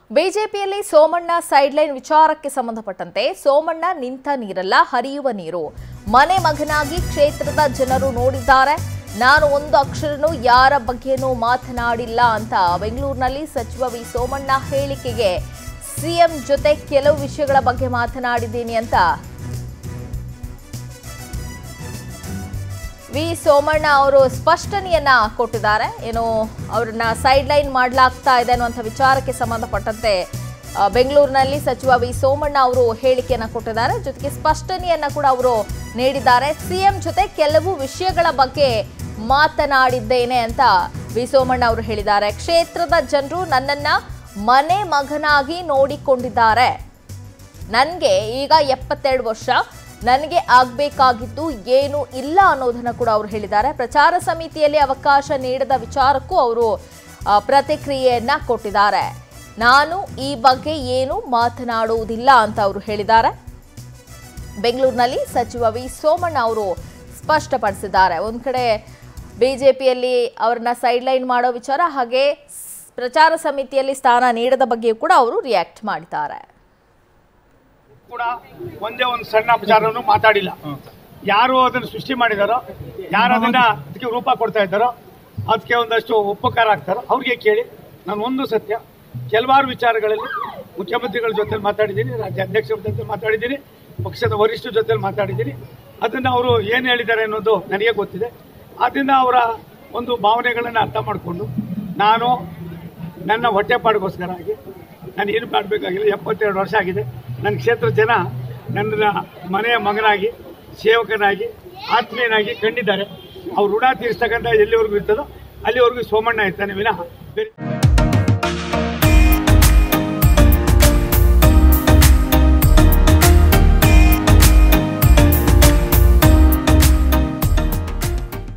ಬಿಜೆಪಿಯಲ್ಲಿ ಸೋಮಣ್ಣ ಸೈಡ್ಲೈನ್ ವಿಚಾರಕ್ಕೆ ಸಂಬಂಧಪಟ್ಟಂತೆ ಸೋಮಣ್ಣ ನಿಂತ ನೀರಲ್ಲ ಹರಿಯುವ ನೀರು ಮನೆ ಮಗನಾಗಿ ಕ್ಷೇತ್ರದ ಜನರು ನೋಡಿದ್ದಾರೆ ನಾನು ಒಂದು ಅಕ್ಷರನೂ ಯಾರ ಬಗ್ಗೆನೂ ಮಾತನಾಡಿಲ್ಲ ಅಂತ ಬೆಂಗಳೂರಿನಲ್ಲಿ ಸಚಿವ ವಿ ಸೋಮಣ್ಣ ಹೇಳಿಕೆಗೆ ಸಿಎಂ ಜೊತೆ ಕೆಲವು ವಿಷಯಗಳ ಬಗ್ಗೆ ಮಾತನಾಡಿದ್ದೀನಿ ಅಂತ ವಿ ಸೋಮಣ್ಣ ಅವರು ಸ್ಪಷ್ಟನೆಯನ್ನ ಕೊಟ್ಟಿದ್ದಾರೆ ಏನು ಅವ್ರನ್ನ ಸೈಡ್ ಲೈನ್ ಮಾಡಲಾಗ್ತಾ ಇದೆ ಅನ್ನುವಂಥ ವಿಚಾರಕ್ಕೆ ಸಂಬಂಧಪಟ್ಟಂತೆ ಆ, ಬೆಂಗಳೂರಿನಲ್ಲಿ ಸಚಿವ ವಿ ಸೋಮಣ್ಣ ಅವರು ಹೇಳಿಕೆಯನ್ನ ಕೊಟ್ಟಿದ್ದಾರೆ ಜೊತೆಗೆ ಸ್ಪಷ್ಟನೆಯನ್ನ ಕೂಡ ಅವರು ನೀಡಿದ್ದಾರೆ ಸಿಎಂ ಜೊತೆ ಕೆಲವು ವಿಷಯಗಳ ಬಗ್ಗೆ ಮಾತನಾಡಿದ್ದೇನೆ ಅಂತ ವಿ ಸೋಮಣ್ಣ ಅವರು ಹೇಳಿದ್ದಾರೆ ಕ್ಷೇತ್ರದ ಜನರು ನನ್ನನ್ನ ಮನೆ ಮಗನಾಗಿ ನೋಡಿಕೊಂಡಿದ್ದಾರೆ ನನಗೆ ಈಗ ಎಪ್ಪತ್ತೆರಡು ವರ್ಷ ನನಗೆ ಆಗಬೇಕಾಗಿದ್ದು ಏನು ಇಲ್ಲ ಅನ್ನೋದನ್ನ ಕೂಡ ಅವರು ಹೇಳಿದ್ದಾರೆ ಪ್ರಚಾರ ಸಮಿತಿಯಲ್ಲಿ ಅವಕಾಶ ನೀಡದ ವಿಚಾರಕ್ಕೂ ಅವರು ಆ, ಪ್ರತಿಕ್ರಿಯೆಯನ್ನ ಕೊಟ್ಟಿದ್ದಾರೆ ನಾನು ಈ ಬಗ್ಗೆ ಏನು ಮಾತನಾಡುವುದಿಲ್ಲ ಅಂತ ಅವರು ಹೇಳಿದ್ದಾರೆ ಬೆಂಗಳೂರಿನಲ್ಲಿ ಸಚಿವ ವಿ ಸೋಮಣ್ಣ ಅವರು ಸ್ಪಷ್ಟಪಡಿಸಿದ್ದಾರೆ ಒಂದ್ ಕಡೆ ಬಿಜೆಪಿಯಲ್ಲಿ ಅವ್ರನ್ನ ಸೈಡ್ ಲೈನ್ ಮಾಡೋ ವಿಚಾರ ಹಾಗೆ ಸ್- ಪ್ರಚಾರ ಸಮಿತಿಯಲ್ಲಿ ಸ್ಥಾನ ನೀಡದ ಬಗ್ಗೆಯೂ ಕೂಡ ಅವರು ರಿಯಾಕ್ಟ್ ಮಾಡಿದ್ದಾರೆ ಕೂಡ ಒಂದೇ ಒಂದು ಸಣ್ಣ ವಿಚಾರವನ್ನು ಮಾತಾಡಿಲ್ಲ ಯಾರು ಅದನ್ನು ಸೃಷ್ಟಿ ಮಾಡಿದಾರೋ ಯಾರು ಅದನ್ನ ಅದಕ್ಕೆ ರೂಪ ಕೊಡ್ತಾ ಇದ್ದಾರೋ ಅದಕ್ಕೆ ಒಂದಷ್ಟು ಉಪಕಾರ ಆಗ್ತಾರೋ ಅವ್ರಿಗೆ ಕೇಳಿ ನಾನು ಒಂದು ಸತ್ಯ ಕೆಲವಾರು ವಿಚಾರಗಳಲ್ಲಿ ಮುಖ್ಯಮಂತ್ರಿಗಳ ಜೊತೆ ಮಾತಾಡಿದ್ದೀನಿ ರಾಜ್ಯ ಅಧ್ಯಕ್ಷರ ಜೊತೆ ಮಾತಾಡಿದ್ದೀನಿ ಪಕ್ಷದ ವರಿಷ್ಠರ ಜೊತೆ ಮಾತಾಡಿದ್ದೀನಿ ಅದನ್ನ ಅವರು ಏನು ಹೇಳಿದ್ದಾರೆ ಅನ್ನೋದು ನನಗೆ ಗೊತ್ತಿದೆ ಅದರಿಂದ ಅವರ ಒಂದು ಭಾವನೆಗಳನ್ನು ಅರ್ಥ ಮಾಡಿಕೊಂಡು ನಾನು ನನ್ನ ಹೊಟ್ಟೆಪಾಡಿಗೋಸ್ಕರ ಆಗಿ ನಾನು ಏನು ಮಾಡಬೇಕಾಗಿಲ್ಲ ಎಪ್ಪತ್ತೆರಡು ವರ್ಷ ಆಗಿದೆ ನನ್ನ ಕ್ಷೇತ್ರ ಜನ ನನ್ನ ಮನೆಯ ಮಗನಾಗಿ ಸೇವಕನಾಗಿ ಆತ್ಮೀಯನಾಗಿ ಕಂಡಿದ್ದಾರೆ ಅವ್ರು ಋಣ ತೀರಿಸ್ತಕ್ಕಂಥ ಎಲ್ಲಿವರೆಗೂ ಇರ್ತದೋ ಅಲ್ಲಿವರೆಗೂ ಸೋಮಣ್ಣ ಇರ್ತಾನೆ ವಿನಃ